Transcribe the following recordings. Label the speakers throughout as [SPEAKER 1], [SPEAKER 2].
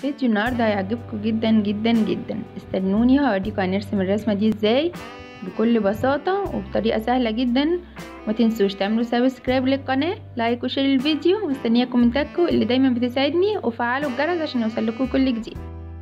[SPEAKER 1] فيديو النهاردة هيعجبكم جدا جدا جدا استنوني هوريكم هنرسم الرسمة دي ازاي بكل بساطة وبطريقة سهلة جدا ما تنسوش تعملوا سبسكرايب للقناة لايك وشير الفيديو مستنية كومنتاتكم اللي دايما بتساعدني وفعلوا الجرس عشان يوصلكوا كل جديد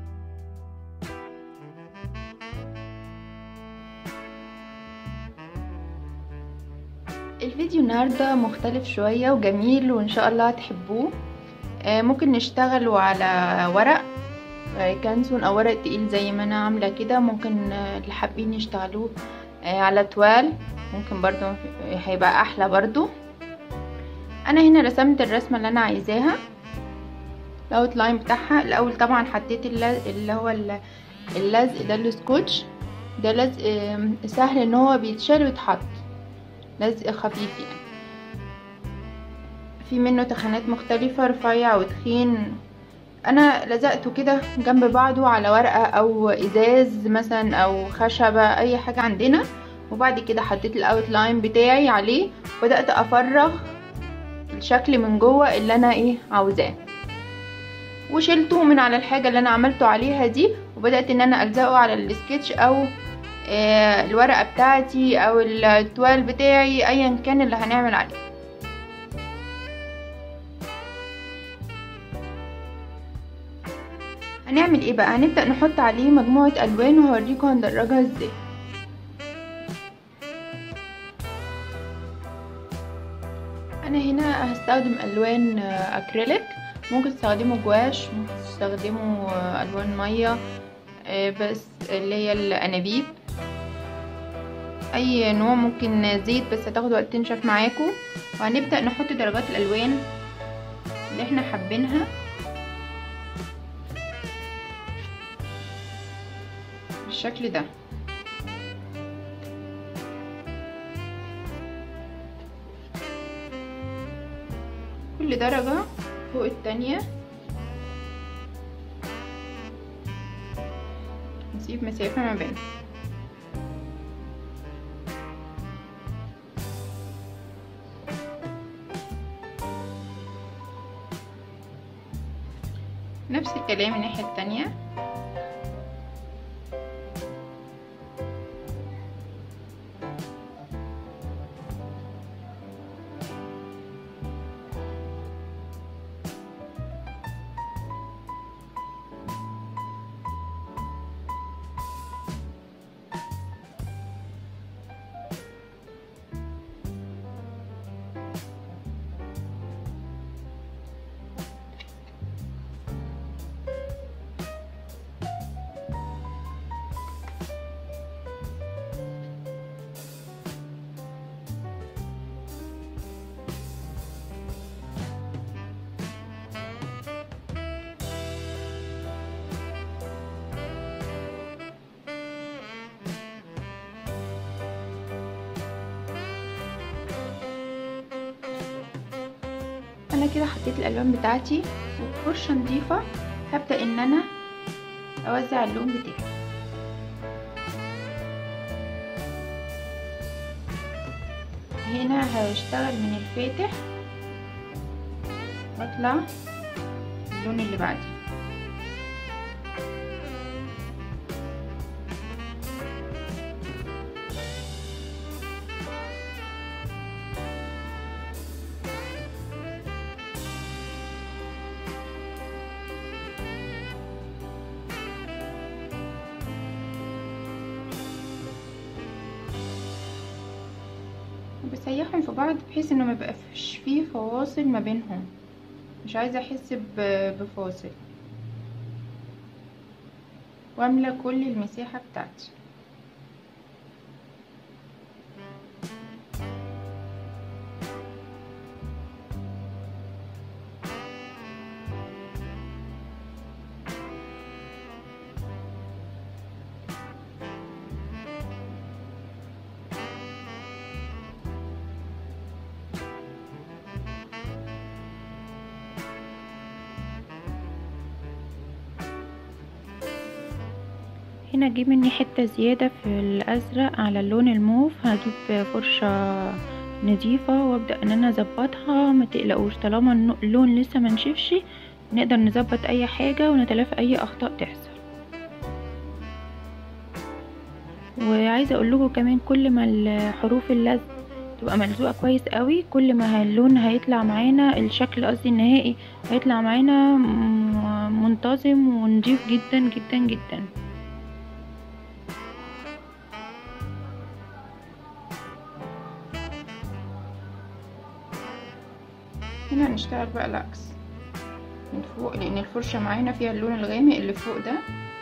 [SPEAKER 1] الفيديو النهاردة مختلف شوية وجميل وان شاء الله هتحبوه ممكن نشتغلوا على ورق كانسون او ورق تقيل زي ما انا عامله كده ممكن اللي حابين يشتغلوه على توال ممكن برضو هيبقى احلى برضو انا هنا رسمت الرسمه اللي انا عايزاها الاوت لاين بتاعها الاول طبعا حطيت اللي هو اللزق ده السكوتش ده لزق سهل ان هو بيتشال ويتحط لزق خفيف يعني في منه تخانات مختلفة رفيع وتخين انا لزقته كده جنب بعضه على ورقة او ازاز مثلا او خشبة اي حاجة عندنا وبعد كده حطيت الاوتلاين بتاعي عليه بدأت افرغ الشكل من جوه اللي انا ايه عاوزاه وشلته من على الحاجة اللي انا عملته عليها دي وبدأت ان انا الزقه على السكتش او آه الورقة بتاعتي او التوال بتاعي ايا كان اللي هنعمل عليه هنعمل ايه بقى هنبدأ نحط عليه مجموعة الوان وهوريكم هندرجها ازاي انا هنا هستخدم الوان اكريليك ممكن تستخدموا جواش ممكن تستخدموا الوان مية بس اللي هي الانابيب اي نوع ممكن زيت بس هتاخد وقت تنشف معاكم وهنبدأ نحط درجات الالوان اللي احنا حابينها بالشكل ده كل درجة فوق التانية نسيب مسافة ما بينهم نفس الكلام الناحية التانية انا كده حطيت الالوان بتاعتي وبفرشه نظيفه هبدا ان انا اوزع اللون بتاعي هنا هشتغل من الفاتح واطلع اللون اللي بعديه بسيحهم في بعض بحيث انه ميبقاش فيه فواصل ما بينهم مش عايزه احس بفاصل واملى كل المساحه بتاعتي هنا اجيب مني حتة زيادة في الازرق على اللون الموف هجيب فرشة نظيفة وابدأ ان انا اظبطها ما تقلقوش طالما اللون لسه منشفش نقدر نظبط اي حاجة ونتلافى اي اخطاء تحصل وعايزة اقول لكم كمان كل ما الحروف اللزق تبقى ملزوقة كويس قوي كل ما اللون هيطلع معانا الشكل قصدي النهائي هيطلع معانا منتظم ونضيف جدا جدا جدا هنا هنشتغل بقى العكس من فوق لان الفرشة معانا فيها اللون الغامق اللي فوق ده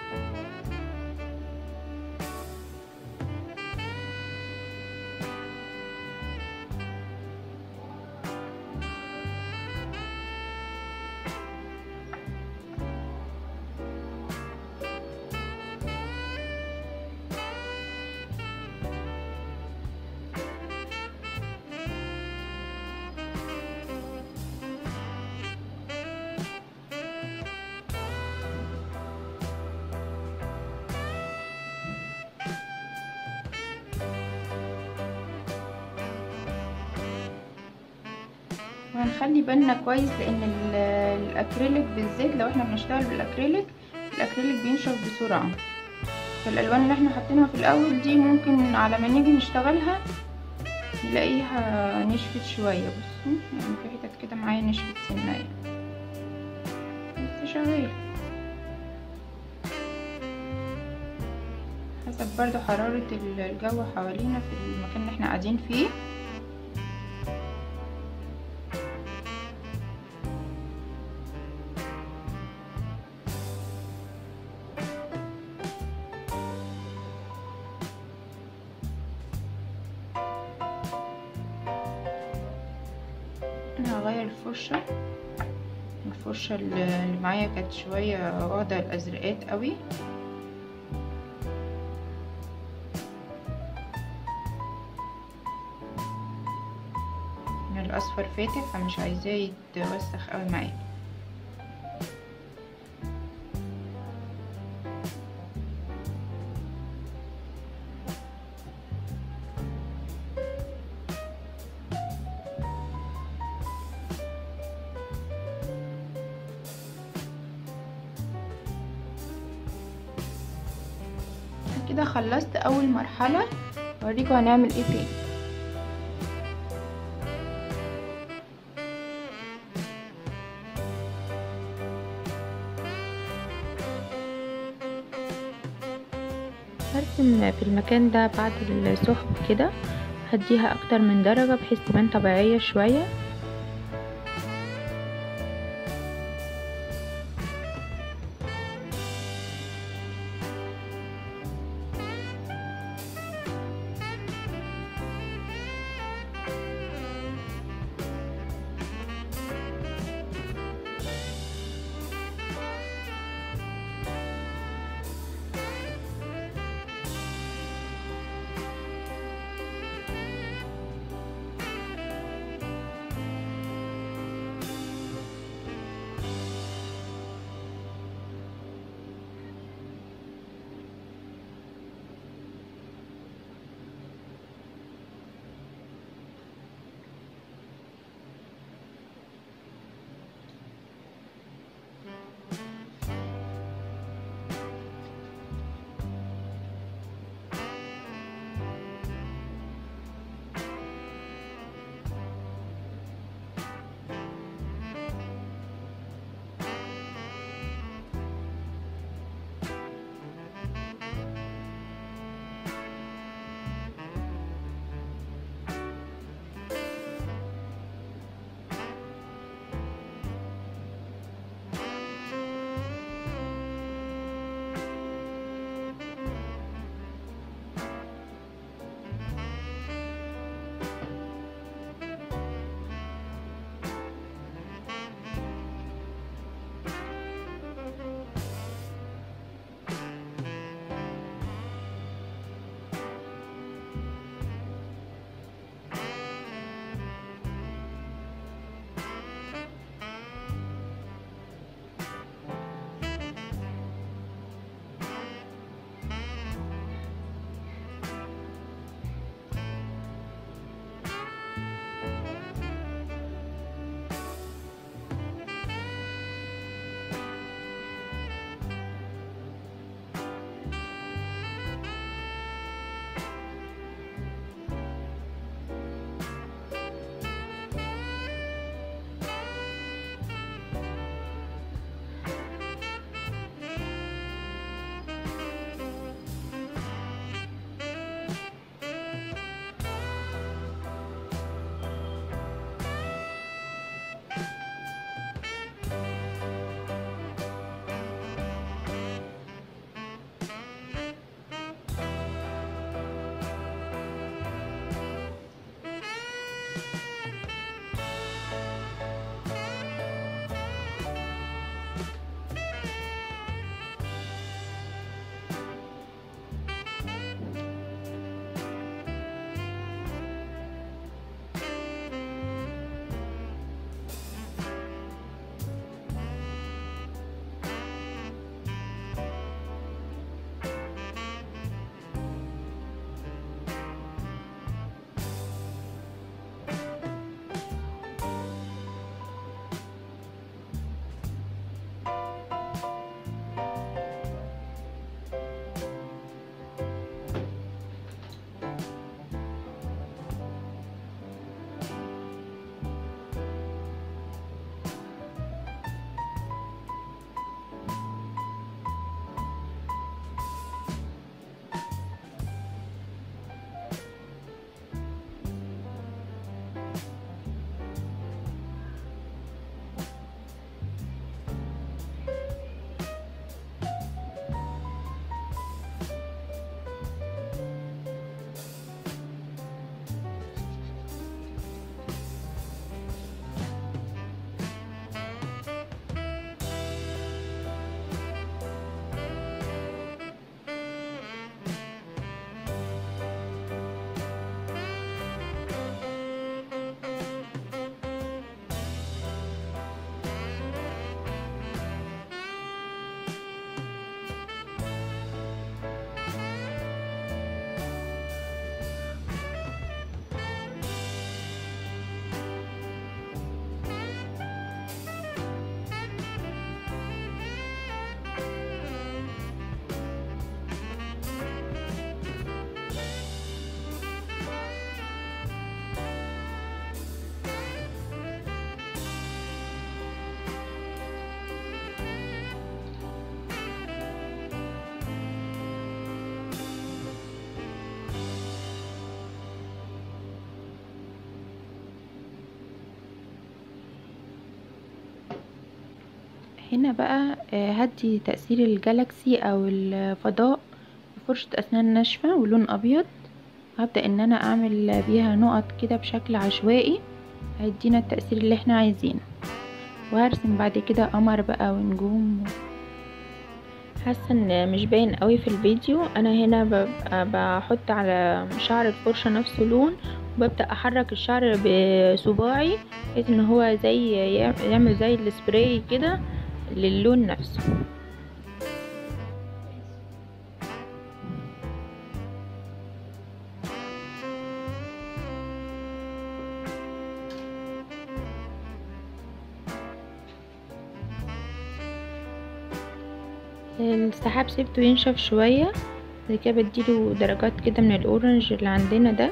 [SPEAKER 1] وهنخلي بالنا كويس لان الاكريليك بالذات لو احنا بنشتغل بالاكريليك الاكريليك بينشف بسرعه فالالوان اللي احنا حاطينها في الاول دي ممكن على ما نيجي نشتغلها نلاقيها نشفت شويه بصوا يعني في حتت كده معايا نشفت سنايه بس شغال حسب برضو حراره الجو حوالينا في المكان اللي احنا قاعدين فيه انا هغير الفرشة الفرشة اللي معايا كانت شوية واخدة الازرقات قوي الاصفر فاتح فمش عايزاه يتوسخ قوي معايا كده خلصت اول مرحلة اوريكم هنعمل ايه تاني هرسم في المكان ده بعد السحب كده هديها اكتر من درجة بحيث تبان طبيعية شوية هنا بقى هدي تأثير الجالاكسي او الفضاء بفرشة اسنان ناشفة ولون ابيض هبدأ ان انا اعمل بيها نقط كده بشكل عشوائي هيدينا التأثير اللي احنا عايزينه وهرسم بعد كده قمر بقى ونجوم حاسه ان مش باين قوي في الفيديو انا هنا ببقى بحط على شعر الفرشه نفسه لون وببدا احرك الشعر بصباعي بحيث ان هو زي يعمل زي السبراي كده للون نفسه السحاب سيبته ينشف شوية بعد كده بديله درجات كده من الاورنج اللي عندنا ده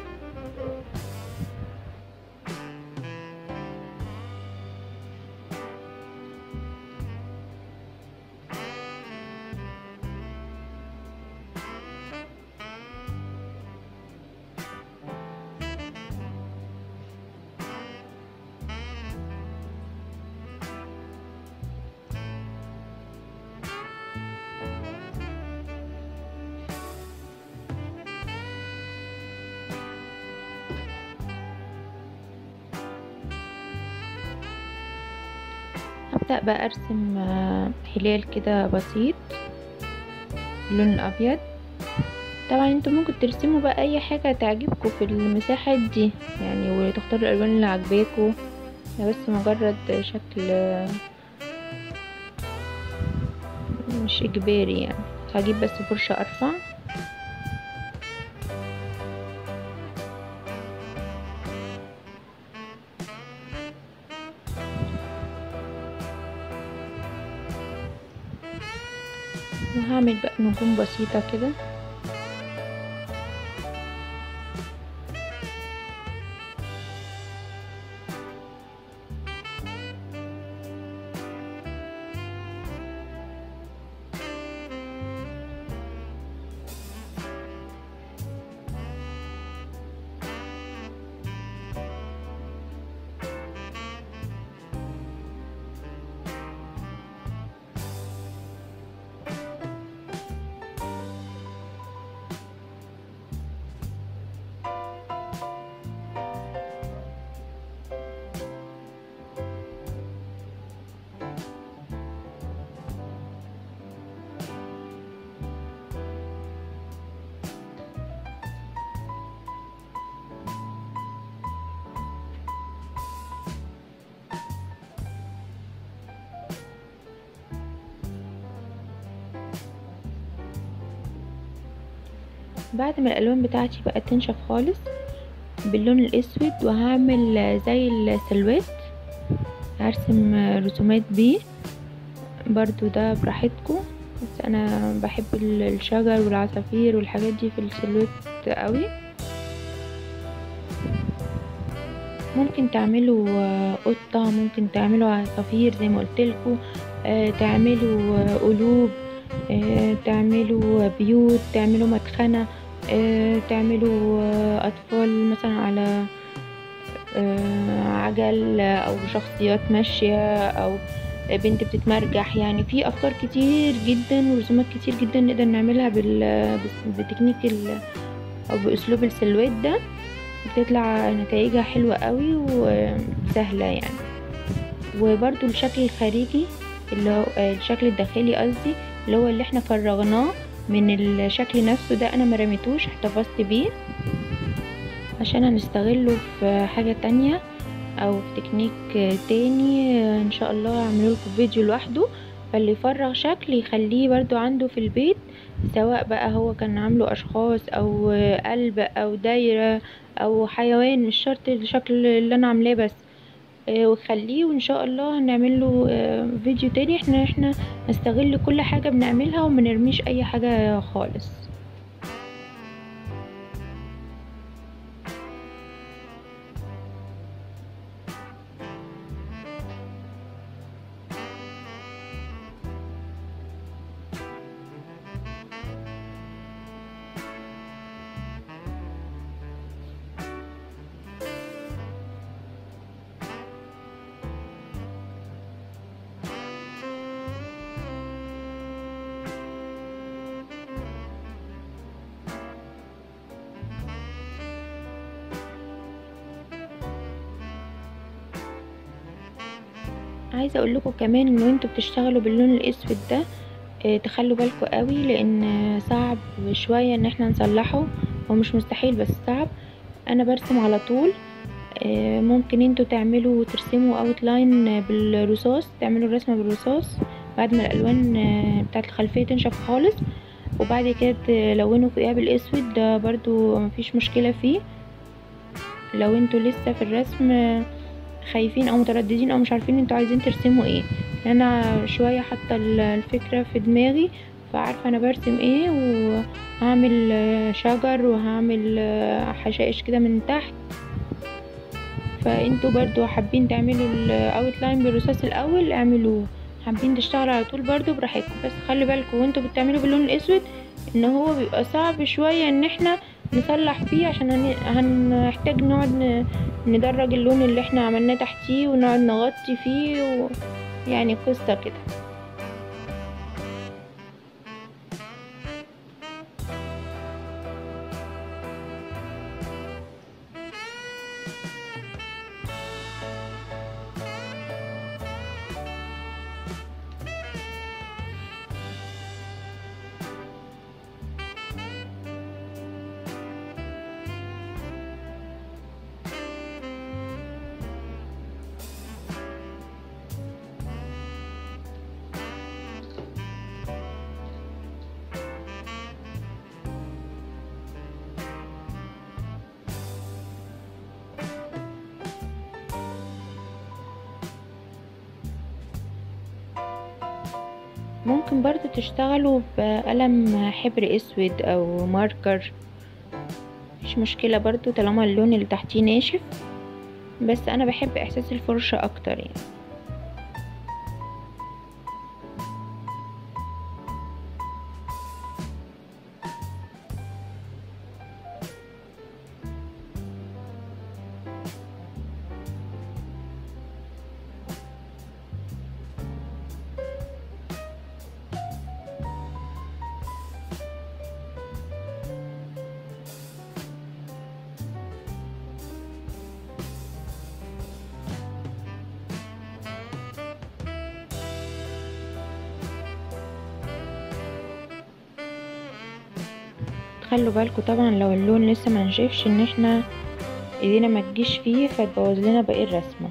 [SPEAKER 1] هبدأ بقى ارسم هلال كده بسيط اللون الابيض طبعا انتوا ممكن ترسموا بقى اي حاجة تعجبكم في المساحات دي يعني وتختاروا الالوان اللي عجباكوا ده بس مجرد شكل مش اجباري يعني هجيب بس فرشة ارفع وهعمل بقى نجوم بسيطة كده بعد ما الالوان بتاعتي بقت تنشف خالص باللون الاسود وهعمل زي السلوات هرسم رسومات بيه برضو ده براحتكم بس انا بحب الشجر والعصافير والحاجات دي في السلوات قوي ممكن تعملوا قطة ممكن تعملوا عصافير زي ما قلتلكوا تعملوا قلوب تعملوا بيوت تعملوا مدخنة تعملوا أطفال مثلا على عجل أو شخصيات ماشية أو بنت بتتمرجح يعني في أفكار كتير جدا ورسومات كتير جدا نقدر نعملها بتكنيك أو بأسلوب السلوات ده بتطلع نتائجها حلوة قوي وسهلة يعني وبرضو الشكل الخارجي اللي هو الشكل الداخلي قصدي اللي هو اللي احنا فرغناه من الشكل نفسه ده انا مرميتوش احتفظت بيه عشان هنستغله في حاجة تانية او في تكنيك تاني ان شاء الله اعمله لكم فيديو لوحده فاللي يفرغ شكل يخليه برضو عنده في البيت سواء بقى هو كان عامله اشخاص او قلب او دايرة او حيوان مش شرط الشكل اللي انا عاملاه بس وخليه وان شاء الله هنعمل له فيديو تاني احنا احنا نستغل كل حاجه بنعملها وما نرميش اي حاجه خالص
[SPEAKER 2] عايزه اقول لكم كمان ان انتوا بتشتغلوا باللون الاسود ده آه، تخلوا بالكم قوي لان صعب شويه ان احنا نصلحه هو مش مستحيل بس صعب انا برسم على طول آه، ممكن انتوا تعملوا ترسموا اوتلاين بالرصاص تعملوا الرسمه بالرصاص بعد ما الالوان آه، بتاعت الخلفيه تنشف خالص وبعد كده تلونوا فوقيها بالاسود ده برضو مفيش مشكله فيه لو انتوا لسه في الرسم آه، خايفين او مترددين او مش عارفين انتوا عايزين ترسموا ايه انا شويه حاطه ال- الفكره في دماغي فعارفه انا برسم ايه وهعمل آه، شجر وهعمل آه، حشائش كده من تحت فانتوا برضو حابين تعملوا الاوتلاين بالرصاص الاول اعملوه حابين تشتغلوا على طول برضو براحتكم بس خلي بالكم وانتوا بتعملوا باللون الاسود ان هو بيبقى صعب شويه ان احنا نصلح فيه عشان هن- هنحتاج نقعد ن- ندرج اللون اللي احنا عملناه تحتيه ونقعد نغطي فيه و... يعني قصة كده ممكن برضو تشتغلوا بقلم حبر اسود او ماركر مش مشكلة برضو طالما اللون اللي تحتيه ناشف بس انا بحب احساس الفرشة اكتر يعني خلوا بالكم طبعا لو اللون لسه ما نشفش ان احنا ايدينا ما تجيش فيه فتبوظ لنا باقي الرسمه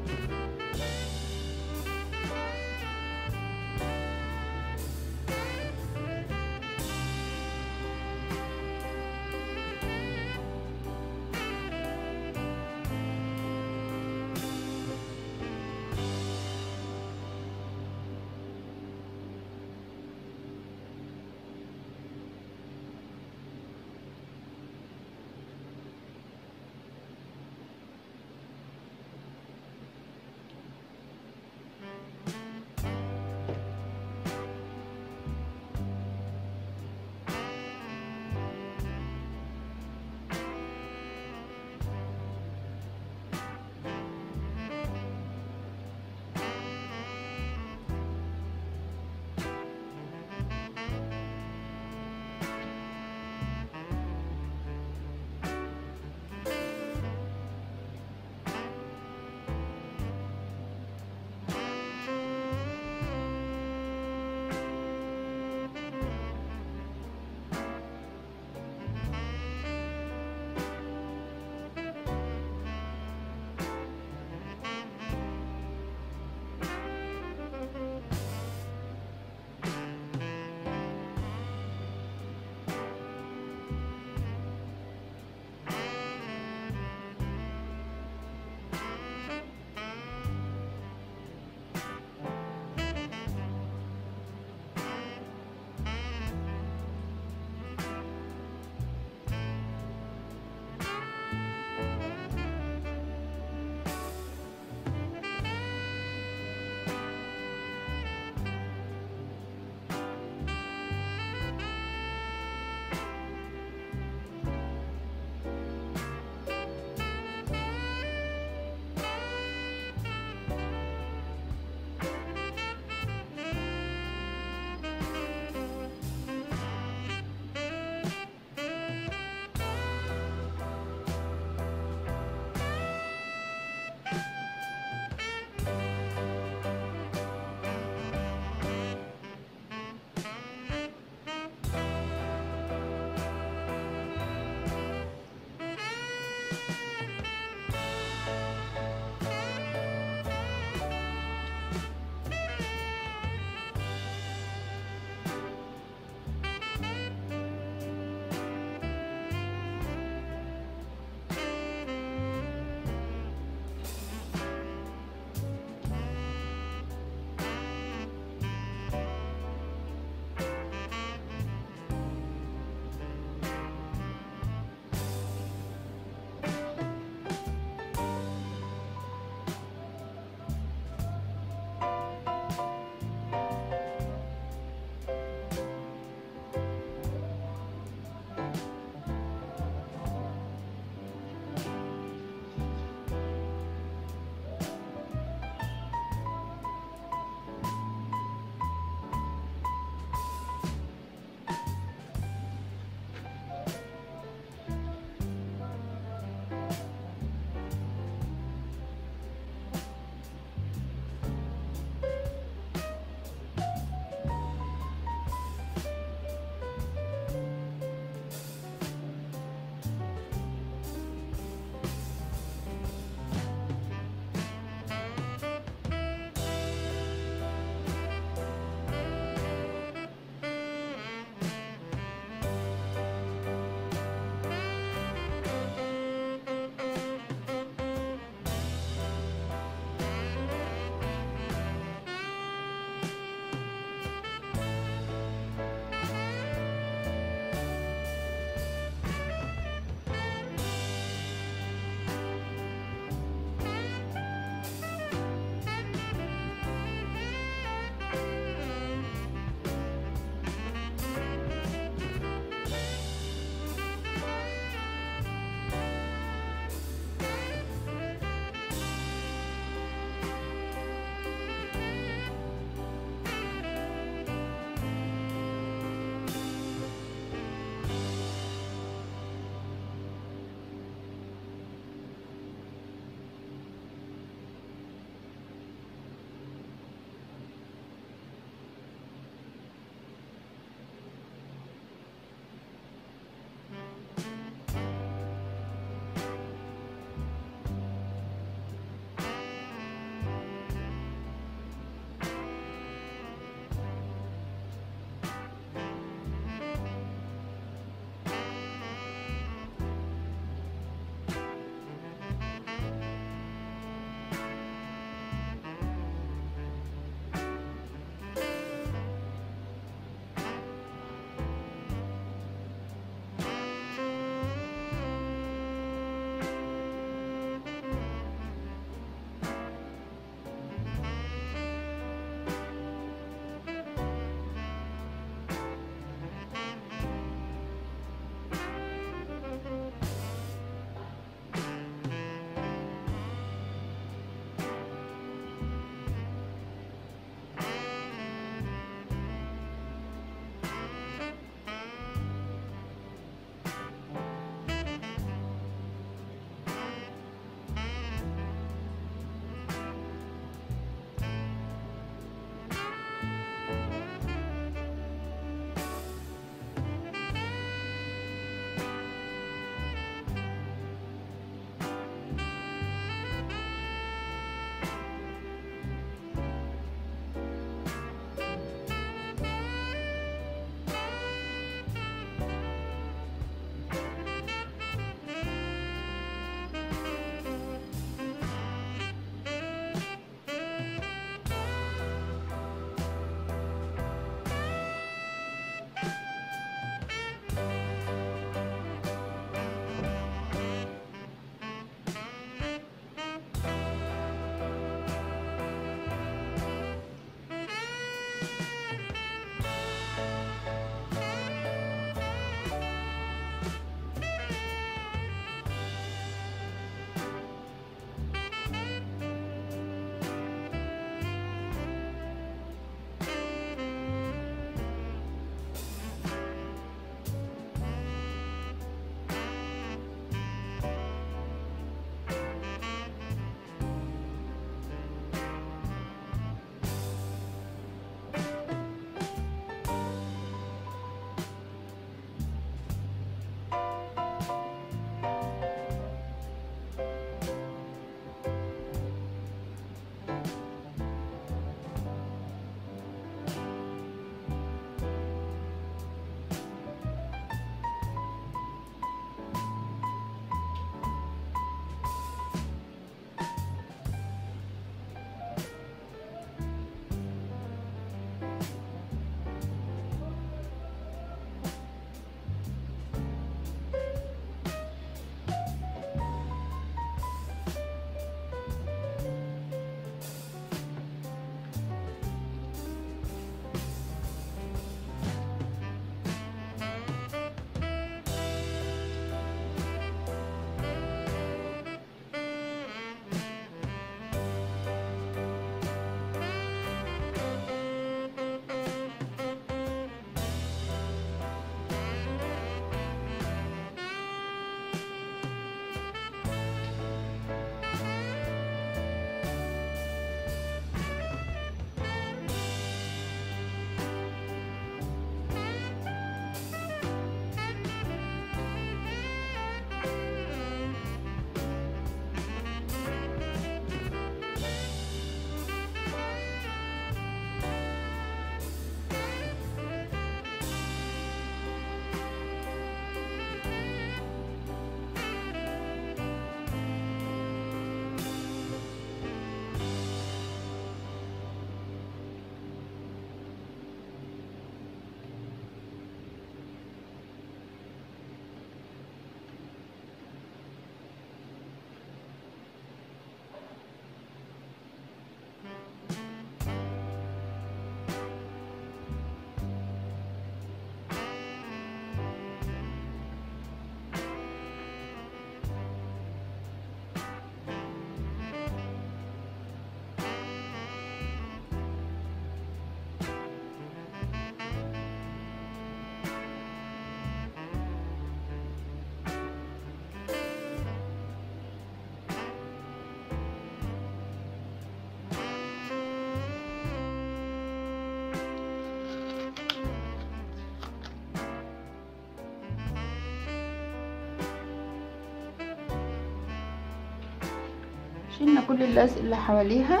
[SPEAKER 1] شلنا كل اللزق اللي حواليها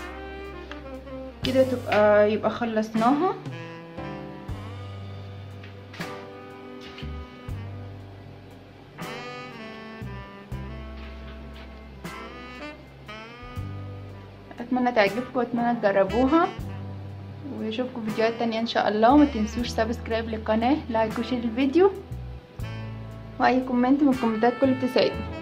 [SPEAKER 1] كده تبقى يبقى خلصناها اتمنى تعجبكم واتمنى تجربوها واشوفكم فيديوهات تانية ان شاء الله وما تنسوش سبسكرايب للقناة لايك وشير الفيديو واي كومنت من الكومنتات كله بتساعدني